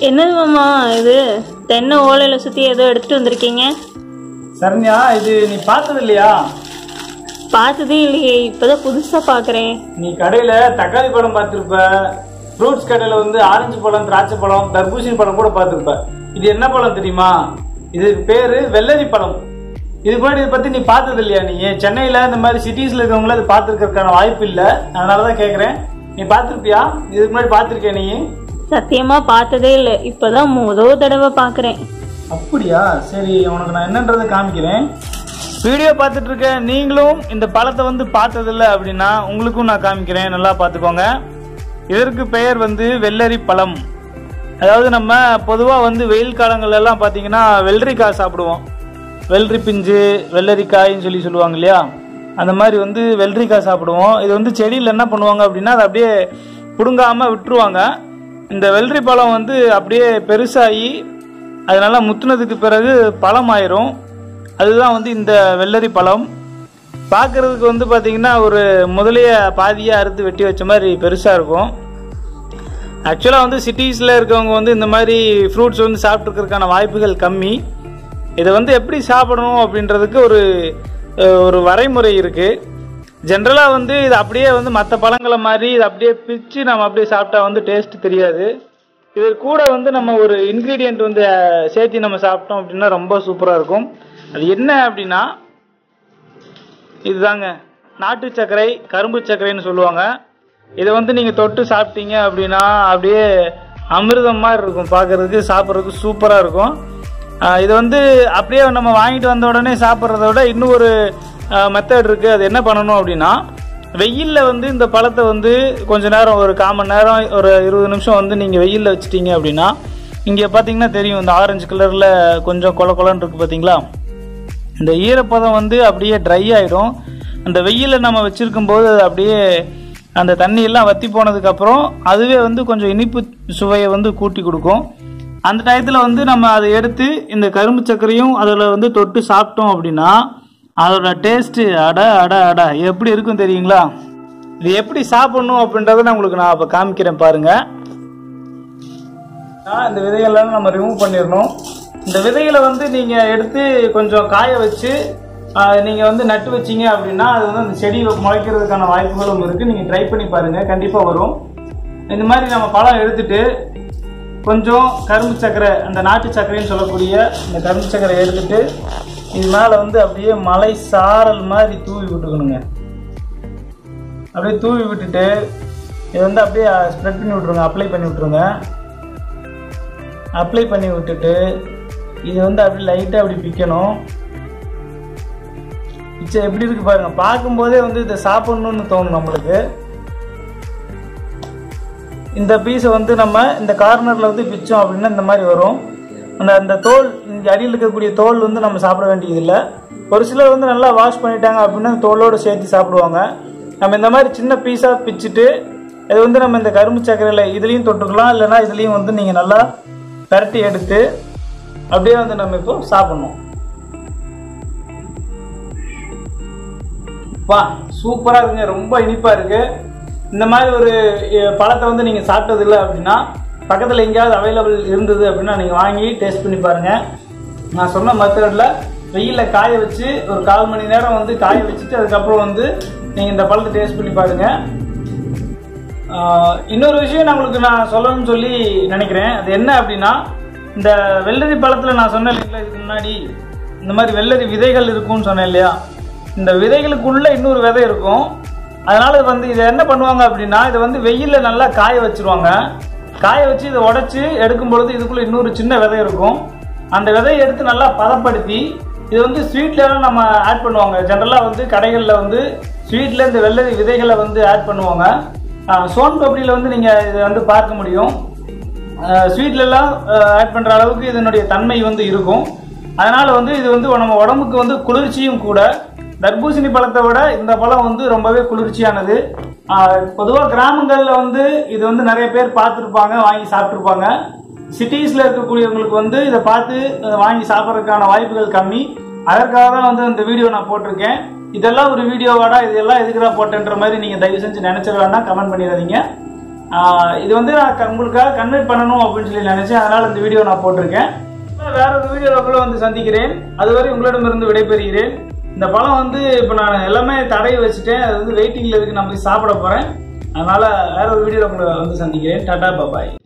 என்னது மாமா இது தென்னை ஓலையில சுத்தி ஏதோ எடுத்துட்டு வந்திருக்கீங்க சரண்யா இது நீ பார்த்தது இல்லையா பார்த்ததே இல்லையே இப்பதான் புதுசா பாக்குறேன் நீ கடையில தக்காளி பழம் பார்த்திருப்ப ஃப்ரூட்ஸ் கடையில வந்து ஆரஞ்சு பழம் திராட்சை பழம் தர்பூசணி பழம் கூட பார்த்திருப்ப இது என்ன பழம் தெரியுமா இதுக்கு பேரு வெள்ளரி பழம் இதுக்கு முன்னாடி இதை பத்தி நீ பார்த்தது இல்லையா நீ சென்னையில இந்த மாதிரி சிட்டிஸ்ல இருக்கவங்கள இது பார்த்துருக்கறதுக்கான வாய்ப்பு இல்லை அதனாலதான் கேக்குறேன் நீ பார்த்திருப்பியா இதுக்கு முன்னாடி பார்த்திருக்கியா நீ சத்தியமா பார்த்ததே இல்லை இப்பதான் முதல் தடவை பாக்குறேன் அப்படியா சரி உனக்கு நான் என்னன்றதை காமிக்கிறேன் வீடியோ பார்த்துட்டு இருக்க நீங்களும் இந்த பழத்தை வந்து பார்த்ததில்ல அப்படின்னா உங்களுக்கும் நான் காமிக்கிறேன் நல்லா பார்த்துக்கோங்க இதற்கு பெயர் வந்து வெள்ளரி பழம் அதாவது நம்ம பொதுவாக வந்து வெயில் காலங்கள்ல எல்லாம் பார்த்தீங்கன்னா வெள்ளரிக்காய் சாப்பிடுவோம் வெள்ளரி பிஞ்சு வெள்ளரிக்காயின்னு சொல்லி சொல்லுவாங்க இல்லையா அந்த மாதிரி வந்து வெள்ளரிக்காய் சாப்பிடுவோம் இது வந்து செடியில் என்ன பண்ணுவாங்க அப்படின்னா அதை அப்படியே பிடுங்காம விட்டுருவாங்க இந்த வெள்ளரி பழம் வந்து அப்படியே பெருசாகி அது நல்லா முத்துனதுக்கு பிறகு பழம் ஆயிரும் அதுதான் வந்து இந்த வெள்ளரி பழம் பார்க்கறதுக்கு வந்து பார்த்தீங்கன்னா ஒரு முதலைய பாதியாக அறுத்து வெட்டி வச்ச மாதிரி பெருசாக இருக்கும் ஆக்சுவலாக வந்து சிட்டிஸில் இருக்கவங்க வந்து இந்த மாதிரி ஃப்ரூட்ஸ் வந்து சாப்பிட்ருக்கிறதுக்கான வாய்ப்புகள் கம்மி இதை வந்து எப்படி சாப்பிடணும் அப்படின்றதுக்கு ஒரு அஹ், ஒரு வரைமுறை இருக்குது ஜென்ரலாக வந்து இது அப்படியே வந்து மற்ற பழங்களை மாதிரி இது அப்படியே பிச்சு நம்ம அப்படியே சாப்பிட்டா வந்து டேஸ்ட் தெரியாது இது கூட வந்து நம்ம ஒரு இன்க்ரீடியன்ட் வந்து அஹ், சேர்த்து நம்ம சாப்பிட்டோம் அப்படின்னா ரொம்ப சூப்பராக இருக்கும் அது என்ன அப்படின்னா இதுதாங்க நாட்டு சர்க்கரை கரும்பு சர்க்கரைன்னு சொல்லுவாங்க இதை வந்து நீங்கள் தொட்டு சாப்பிட்டீங்க அப்படின்னா அப்படியே அமிர்தம் மாதிரி இருக்கும் பார்க்கறதுக்கு சாப்பிட்றதுக்கு சூப்பராக இருக்கும் ஆஹ் இது வந்து அப்படியே நம்ம வாங்கிட்டு வந்த உடனே சாப்பிட்றத விட இன்னும் ஒரு மெத்தட் இருக்குது அது என்ன பண்ணணும் அப்படின்னா வெயிலில் வந்து இந்த பழத்தை வந்து கொஞ்ச நேரம் ஒரு கால் மணி நேரம் ஒரு இருபது நிமிஷம் வந்து நீங்கள் வெயிலில் வச்சிட்டீங்க அப்படின்னா இங்கே பார்த்தீங்கன்னா தெரியும் இந்த ஆரஞ்சு கலரில் கொஞ்சம் கொல கொலன்னு இருக்குது பார்த்தீங்களா இந்த ஈரப்பதம் வந்து அப்படியே ட்ரை ஆயிடும் அந்த வெயிலில் நம்ம வச்சிருக்கும் போது அது அப்படியே அந்த தண்ணி எல்லாம் வத்தி போனதுக்கு அப்புறம் அதுவே வந்து கொஞ்சம் இனிப்பு சுவையை வந்து கூட்டி கொடுக்கும் அந்த டயத்தில் வந்து நம்ம அதை எடுத்து இந்த கரும்பு சர்க்கரையும் அதில் வந்து தொட்டு சாப்பிட்டோம் அப்படின்னா அதோட டேஸ்ட்டு அட அட அட எப்படி இருக்கும் தெரியுங்களா இது எப்படி சாப்பிடணும் அப்படின்றத நான் உங்களுக்கு நான் இப்போ காமிக்கிறேன் பாருங்கள் ஆ, இந்த விதைகள்லாம் நம்ம ரிமூவ் பண்ணிடணும் இந்த விதைகளை வந்து நீங்கள் எடுத்து கொஞ்சம் காய வச்சு நீங்கள் வந்து நட்டு வச்சீங்க அப்படின்னா அது வந்து அந்த செடி முளைக்கிறதுக்கான வாய்ப்புகளும் இருக்குது நீங்கள் ட்ரை பண்ணி பாருங்கள் கண்டிப்பாக வரும் இந்த மாதிரி நம்ம பழம் எடுத்துட்டு கொஞ்சம் கரும்பு சர்க்கரை அந்த நாட்டு சர்க்கரைன்னு சொல்லக்கூடிய இந்த கரும்பு சர்க்கரை எடுத்துட்டு இது மேலே வந்து அப்படியே மலை சாரல் மாதிரி தூவி விட்டுக்கணுங்க அப்படியே தூவி விட்டுட்டு இதை வந்து அப்படியே ஸ்ப்ரெட் பண்ணி விட்ருங்க அப்ளை பண்ணி விட்ருங்க அப்ளை பண்ணி விட்டுட்டு இது வந்து அப்படி லைட்டாக அப்படி பிக்கணும் பிச்சை எப்படி இருக்கு பாருங்க பார்க்கும்போதே வந்து இதை சாப்பிடணும்னு தோணும் நம்மளுக்கு இந்த பீஸை வந்து நம்ம இந்த கார்னரில் வந்து பிச்சோம் அப்படின்னா இந்த மாதிரி வரும் அந்த அந்த தோல் இங்கே அடியில் இருக்கக்கூடிய தோல் வந்து நம்ம சாப்பிட வேண்டியதில்லை ஒரு சிலர் வந்து நல்லா வாஷ் பண்ணிட்டாங்க அப்படின்னா அந்த தோலோடு சேர்த்து சாப்பிடுவாங்க நம்ம இந்த மாதிரி சின்ன பீஸாக பிச்சுட்டு இது வந்து நம்ம இந்த கரும்பு சர்க்கரையில் இதுலேயும் தொட்டுக்கலாம் இல்லைன்னா இதுலேயும் வந்து நீங்கள் நல்லா பரட்டி எடுத்து அப்படியே வந்து நம்ம இப்போ சாப்பிடணும் வா சூப்பராக இருக்குங்க ரொம்ப இனிப்பாக இருக்கு இந்த மாதிரி ஒரு அஹ், பழத்தை வந்து நீங்கள் சாப்பிட்டது இல்லை அப்படின்னா பக்கத்தில் எங்கேயாவது அவைலபிள் இருந்தது அப்படின்னா நீங்கள் வாங்கி டேஸ்ட் பண்ணி பாருங்கள் நான் சொன்ன மெத்தடில் வெயிலில் காய வச்சு ஒரு கால் மணி நேரம் வந்து காய வச்சுட்டு அதுக்கப்புறம் வந்து நீங்கள் இந்த பழத்தை டேஸ்ட் பண்ணி பாருங்கள் ஆஹ் இன்னொரு விஷயம் நான் உங்களுக்கு நான் சொல்லணும்னு சொல்லி நினைக்கிறேன் அது என்ன அப்படின்னா இந்த வெள்ளரி பழத்தில் நான் சொன்னேன் இல்லைங்களா இதுக்கு முன்னாடி இந்த மாதிரி வெள்ளரி விதைகள் இருக்கும்னு சொன்னேன் இல்லையா இந்த விதைகளுக்குள்ள இன்னொரு விதை இருக்கும் அதனால வந்து இதை என்ன பண்ணுவாங்க அப்படின்னா இதை வந்து வெயிலில் நல்லா காய வச்சிருவாங்க காய வச்சு இதை உடைச்சு எடுக்கும் பொழுது இதுக்குள்ள இன்னொரு சின்ன விதை இருக்கும் அந்த விதையை எடுத்து நல்லா பதப்படுத்தி இது வந்து ஸ்வீட்லாம் நம்ம ஆட் பண்ணுவாங்க ஜென்ரலாக வந்து கடைகளில் வந்து ஸ்வீட்டில் இந்த வெள்ளரி விதைகளை வந்து ஆட் பண்ணுவாங்க ஆஹ் சோன் பப்டியில் வந்து நீங்கள் இதை வந்து பார்க்க முடியும் ஸ்வீட்லலாம் ஆட் பண்ணுற அளவுக்கு இதனுடைய தன்மை வந்து இருக்கும் அதனால் வந்து இது வந்து நம்ம உடம்புக்கு வந்து குளிர்ச்சியும் கூட தர்பூசணி பழத்தை விட இந்த பழம் வந்து ரொம்பவே குளிர்ச்சியானது பொதுவாக கிராமங்களில் வந்து இது வந்து நிறைய பேர் பார்த்துருப்பாங்க வாங்கி சாப்பிட்ருப்பாங்க சிட்டிஸில் இருக்கக்கூடியவங்களுக்கு வந்து இதை பார்த்து அஹ், வாங்கி சாப்பிட்றதுக்கான வாய்ப்புகள் கம்மி அதற்காக தான் வந்து இந்த வீடியோ நான் போட்டிருக்கேன் இதெல்லாம் ஒரு வீடியோவாடா இதெல்லாம் எதுக்குடா போட்டேன்ற மாதிரி நீங்கள் தயவு செஞ்சு நினைச்சிட வேண்டாம் கமெண்ட் பண்ணிடாதீங்க ஆஹ் இது வந்து நான் க- உங்களுக்காக கன்வெர்ட் பண்ணணும் அப்படின்னு சொல்லி நினைச்சேன் அதனால இந்த வீடியோ நான் போட்டிருக்கேன் வேற ஒரு வீடியோவில் உங்களை வந்து சந்திக்கிறேன் அதுவரை உங்களிடமிருந்து விடைபெறுகிறேன் இந்த பழம் வந்து இப்போ நான் எல்லாமே தடவி வச்சுட்டேன் அது வந்து வெயிட்டிங்கில் இருக்கு நான் போய் சாப்பிட போகிறேன் அதனால வேற ஒரு வீடியோவில் உங்களை வந்து சந்திக்கிறேன் டாடா பாபாய்